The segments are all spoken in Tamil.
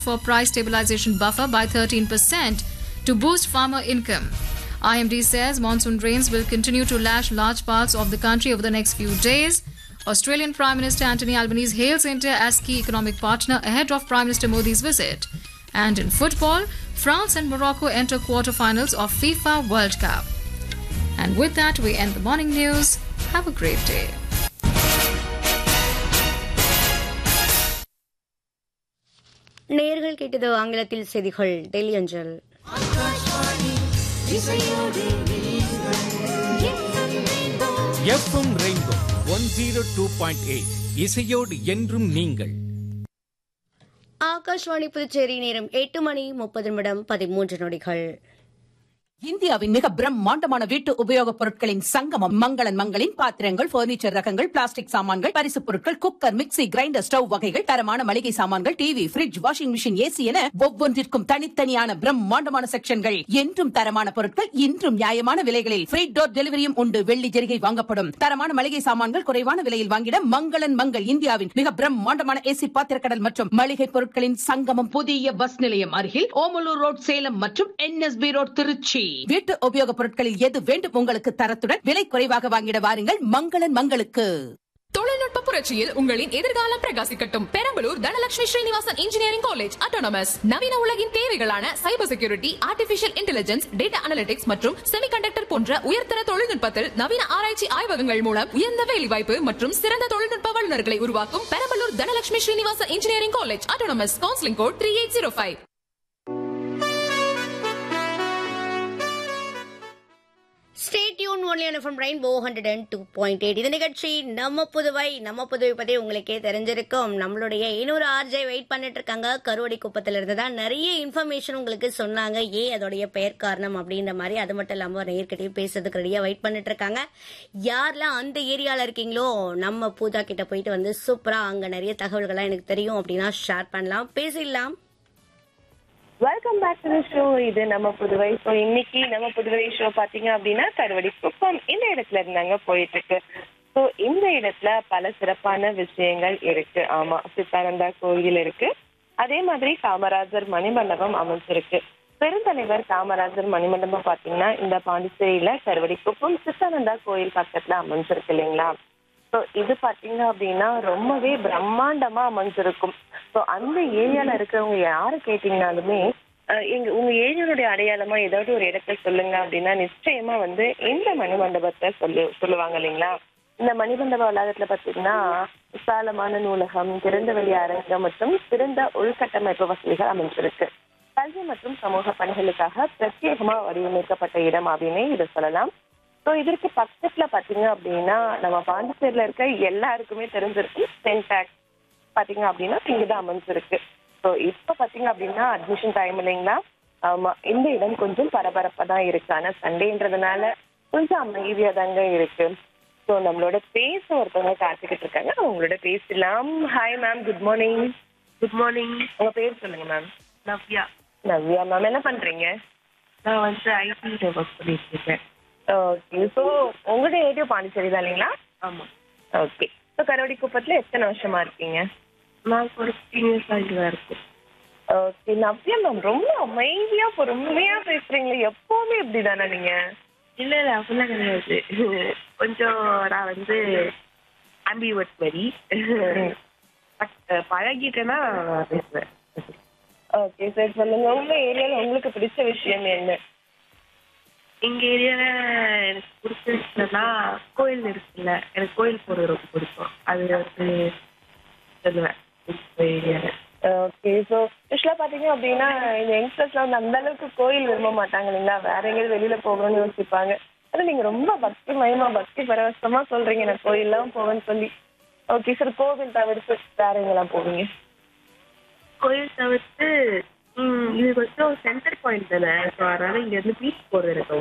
for price stabilization buffer by 13% to boost farmer income. IMD says monsoon rains will continue to lash large parts of the country over the next few days. Australian Prime Minister Anthony Albanese hails India as key economic partner ahead of Prime Minister Modi's visit. And in football, France and Morocco enter quarterfinals of FIFA World Cup. And with that, we end the morning news. Have a great day. நேர்கள் கேட்டது ஆங்கிலத்தில் செய்திகள் டெல்லி அஞ்சல் FM rainbow one zero two point eight இசையோடு என்றும் நீங்கள் ஆகாஷ்வாணி புதுச்சேரி நேரம் எட்டு மணி முப்பது நிமிடம் பதிமூன்று நொடிகள் இந்தியாவின் மிக பிரம்மாண்டமான வீட்டு உபயோகப் பொருட்களின் சங்கமம் மங்களன் மங்களின் பாத்திரங்கள் பர்னிச்சர் ரகங்கள் பிளாஸ்டிக் சாமான்கள் பரிசுப் பொருட்கள் குக்கர் மிக்ஸி கிரைண்டர் ஸ்டவ் வகைகள் தரமான மளிகை சாமான்கள் TV fridge washing machine AC என ஒவ்வொன்றிற்கும் தனித்தனியான பிரம்மாண்டமான செக்ஷன்கள் என்றும் தரமான பொருட்கள் இன்றும் நியாயமான விலைகளில் ஃப்ரீ டோர் டெலிவரியும் உண்டு வெள்ளி ஜெரிகை வாங்கப்படும் தரமான மளிகை சாமான்கள் குறைவான விலையில் வாங்கிட மங்களன் மங்கள் இந்தியாவின் மிக பிரம்மாண்டமான ஏசி பாத்திரக்கடல் மற்றும் மளிகை பொருட்களின் சங்கமம் புதிய பஸ் நிலையம் அருகில் ஓமலூர் ரோட் சேலம் மற்றும் என்எஸ்பி ரோட் திருச்சி வீட்டு உபயோகப் பொருட்களில் எது வேண்டும் உங்களுக்கு தரத்துடன் விலை குறைவாக வாங்கிட வாருங்கள் மங்களன் மங்களுக்கு தொழில்நுட்ப புரட்சியில் உங்களின் எதிர்காலம் பிரகாசிக்கட்டும் Perambalur Dhanalakshmi Srinivasan engineering college autonomous நவீன உலகின் தேவைகளான cyber security artificial intelligence data analytics மற்றும் செமிகண்டக்டர் போன்ற உயர்தர தொழில்நுட்பத்தில் நவீன ஆராய்ச்சி ஆய்வகங்கள் மூலம் உயர்ந்த வேலைவாய்ப்பு மற்றும் சிறந்த தொழில்நுட்ப வல்லுநர்களை உருவாக்கும் Perambalur Dhanalakshmi Srinivasan engineering college autonomous counselling code three eight zero five stay tuned only from rainbow hundred and two point eight இது நிகழ்ச்சி நம்ம புதுவை நம்ம புதுவை பத்தி உங்களுக்கே தெரிஞ்சிருக்கும் நம்மளுடைய இன்னொரு ஆர்ஜே வெயிட் பண்ணிட்டு இருக்காங்க கருவடி குப்பத்துல இருந்து தான் நிறைய இன்ஃபர்மேஷன் உங்களுக்கு சொன்னாங்க ஏன் அதோடைய பெயர் காரணம் அப்படின்ற மாதிரி அது மட்டும் இல்லாம நேர்கிட்டயும் பேசுறதுக்கு ரெடியா வெயிட் பண்ணிட்டு இருக்காங்க யாரெல்லாம் அந்த ஏரியால இருக்கீங்களோ நம்ம பூஜா கிட்ட போயிட்டு வந்து சூப்பரா அங்க நிறைய தகவல்கள்லாம் எனக்கு தெரியும் அப்படின்னா ஷேர் பண்ணலாம் பேசிடலாம் welcome back to the show இது நம்ம புதுவை ஸோ இன்னைக்கு நம்ம புதுவை ஷோ பாத்தீங்க அப்படின்னா கருவடி குப்பம் இந்த இடத்துல இருந்தாங்க போயிட்டு இருக்கு ஸோ இந்த இடத்துல பல சிறப்பான விஷயங்கள் இருக்கு ஆமா சித்தானந்தா கோயில் இருக்கு அதே மாதிரி காமராஜர் மணிமண்டபம் அமைஞ்சிருக்கு பெருந்தலைவர் காமராஜர் மணிமண்டபம் பாத்தீங்கன்னா இந்த பாண்டிச்சேரியில கருவடி குப்பம் சித்தானந்தா கோயில் பக்கத்துல அமைஞ்சிருக்கு இல்லைங்களா ஸோ இது பாத்தீங்க அப்படின்னா ரொம்பவே பிரம்மாண்டமா அமைஞ்சிருக்கும் ஸோ அந்த ஏரியால இருக்கிறவங்க யாரை கேட்டீங்கனாலுமே அஹ், எங்க உங்க ஏரியாவுடைய அடையாளமா ஏதாவது ஒரு இடத்தை சொல்லுங்க அப்படின்னா நிச்சயமா வந்து இந்த மணிமண்டபத்தை சொல்லு சொல்லுவாங்க இல்லைங்களா இந்த மணிமண்டப வளாகத்துல பாத்தீங்கன்னா விசாலமான நூலகம் திறந்தவெளி அரங்கம் மற்றும் சிறந்த உள்கட்டமைப்பு வசதிகள் அமைஞ்சிருக்கு கல்வி மற்றும் சமூக பணிகளுக்காக பிரத்யேகமா வடிவமைக்கப்பட்ட இடம் அப்படின்னே இதை சொல்லலாம் ஸோ இதற்கு பக்கத்துல பாத்தீங்க அப்படின்னா நம்ம பாண்டிச்சேரியில இருக்க எல்லாருக்குமே தெரிஞ்சிருக்கு சென்டாக் பாத்தீங்க அப்படின்னா இங்கதான் அமைஞ்சிருக்கு ஸோ இப்ப பாத்தீங்க அப்படின்னா அட்மிஷன் டைம் இல்லைங்களா ஆமா இந்த இடம் கொஞ்சம் பரபரப்பா தான் இருக்கு ஆனா சண்டேன்றதுனால கொஞ்சம் அமைதியா தாங்க இருக்கு ஸோ நம்மளோட பேச ஒருத்தவங்க காத்துக்கிட்டு இருக்காங்க அவங்களோட பேசலாம் hi ma'am good morning good morning உங்க பேர் சொல்லுங்க மேம் நவ்யா நவ்யா மேம் என்ன பண்றீங்க நான் வந்து ஐடில ஒர்க் பண்ணிட்டு இருக்கேன் ஓகே ஸோ உங்களோட ஏரியா பாண்டிச்சேரி தான் இல்லைங்களா ஆமா ஓகே ஸோ கரவடி குப்பத்துல எத்தனை வருஷமா இருக்கீங்க நான் ஒரு ஃபிஃப்டீன் இயர்ஸ் ஆகிட்டு தான் இருக்கேன் ஓகே நவ்யா மேம் ரொம்ப அமைதியா பொறுமையா பேசுறீங்களே எப்பவுமே இப்படிதானே நீங்க இல்ல இல்ல அப்படிலாம் கிடையாது கொஞ்சம் நான் வந்து ஆம்பிவர்ட் மாதிரி பட் பழகிட்டேன்னா நான் பேசுவேன் ஓகே சரி சொல்லுங்க உங்க ஏரியால உங்களுக்கு பிடிச்ச விஷயம் என்ன எங்க ஏரியால எனக்கு பிடிச்ச விஷயம்னா கோயில் இருக்குல்ல எனக்கு கோயில் போறது ரொம்ப பிடிக்கும் அது வந்து சொல்லுவேன் ஏரியால ஓகே ஸோ யூஸ்வலாக பார்த்தீங்க அப்படின்னா இந்த யங்ஸ்டர்ஸ்லாம் வந்து அந்த அளவுக்கு கோயில் விரும்ப மாட்டாங்க இல்லைங்களா வேற எங்கேயாவது வெளியில போகணும்னு யோசிப்பாங்க அது நீங்க ரொம்ப பக்தி மயமா பக்தி பரவசமா சொல்றீங்க நான் கோயில்லாம் போவேன்னு சொல்லி ஓகே சார் கோவில் தவிர்த்து வேற எங்கெல்லாம் போவீங்க கோயில் தவிர்த்து ம், இது கொஞ்சம் சென்டர் பாயிண்ட் தானே ஸோ அதனால இங்க இருந்து பீச் போறது எனக்கு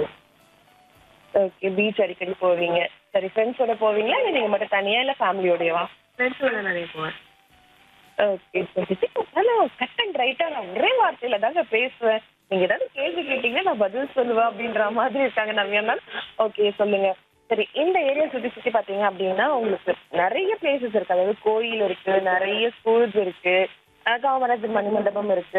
ஓகே பீச் அடிக்கடி போவீங்க சரி ஃப்ரெண்ட்ஸோட போவீங்களா இல்லை நீங்க மட்டும் தனியா இல்லை ஃபேமிலியோடயவா ஃப்ரெண்ட்ஸோட நிறைய போவேன் ஓகே கட் அண்ட் ரைட்டா நான் ஒரே வார்த்தையில தாங்க பேசுவேன் நீங்க ஏதாவது கேள்வி கேட்டீங்கன்னா நான் பதில் சொல்லுவேன் அப்படின்ற மாதிரி இருக்காங்க நவ்யா மேம் ஓகே சொல்லுங்க சரி இந்த ஏரியா சுத்தி சுத்தி பாத்தீங்க அப்படின்னா உங்களுக்கு நிறைய பிளேசஸ் இருக்கு அதாவது கோயில் இருக்கு நிறைய ஸ்கூல்ஸ் இருக்கு அஹ் காமராஜர் மணிமண்டபம் இருக்கு